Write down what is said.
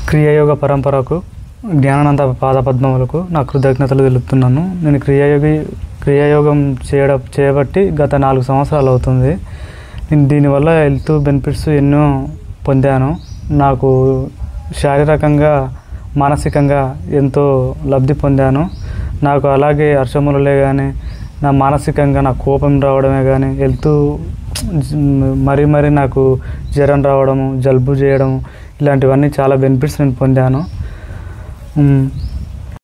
క్రియాయోగ పరంపరకు జ్ఞానానంద పాదపద్మములకు నా కృతజ్ఞతలు తెలుపుతున్నాను నేను క్రియాయోగి క్రియాయోగం చేయడం చేయబట్టి గత నాలుగు సంవత్సరాలు అవుతుంది నేను దీనివల్ల హెల్త్ బెనిఫిట్స్ ఎన్నో పొందాను నాకు శారీరకంగా మానసికంగా ఎంతో లబ్ధి పొందాను నాకు అలాగే హర్షములలే కానీ నా మానసికంగా నా కోపం రావడమే కానీ హెల్త్ మరీ మరీ నాకు జ్వరం రావడము జలుబు చేయడం ఇలాంటివన్నీ చాలా బెనిఫిట్స్ నేను పొందాను ఉమ్,